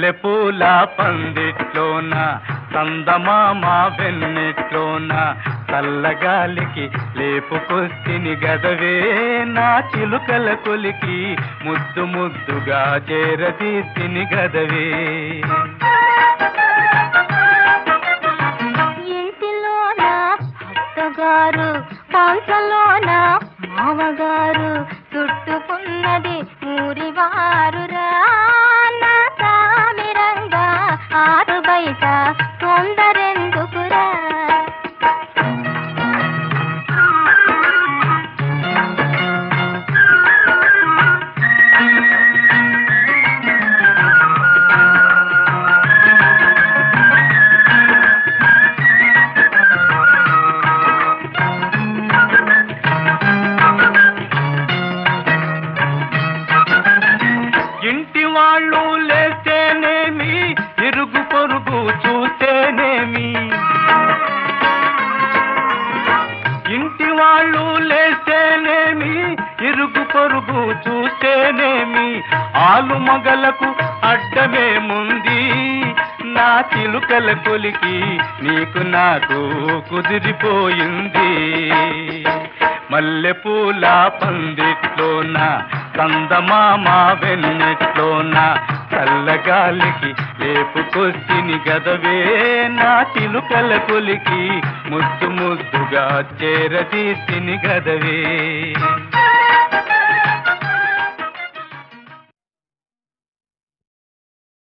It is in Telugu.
మల్లెపూల పందిట్లోన సందమామ వెన్నెట్లోన చల్లగాలికి లేపుకొస్తిని గదవే నా చిలుకల కొలికి ముద్దు ముద్దుగా చేరదీస్తిని గదవే ఇంటిలోన అత్తగారు పాంచలోన మామగారు చుట్టుకున్నది ఊరివారు నా సామిరంగా ఆరు బయట తొందరెందుకురా ఇంటి వాళ్ళు లేస్తేనేమి ఇరుగు పొరుగు చూస్తేనేమి ఇంటి వాళ్ళు లేస్తేనేమి ఇరుగు పొరుగు చూస్తేనేమి ఆలు మగలకు అడ్డమేముంది నా చిలుకల కొలికి నీకు నాకు కుదిరిపోయింది మల్లెపూల పందిట్లోన కందమామ వెన్నెట్లోన చల్లగాలికి లేపుకొస్తిని గదవే నా చిలుకల కొలికి ముద్దు ముద్దుగా చేరదీసిని గదవే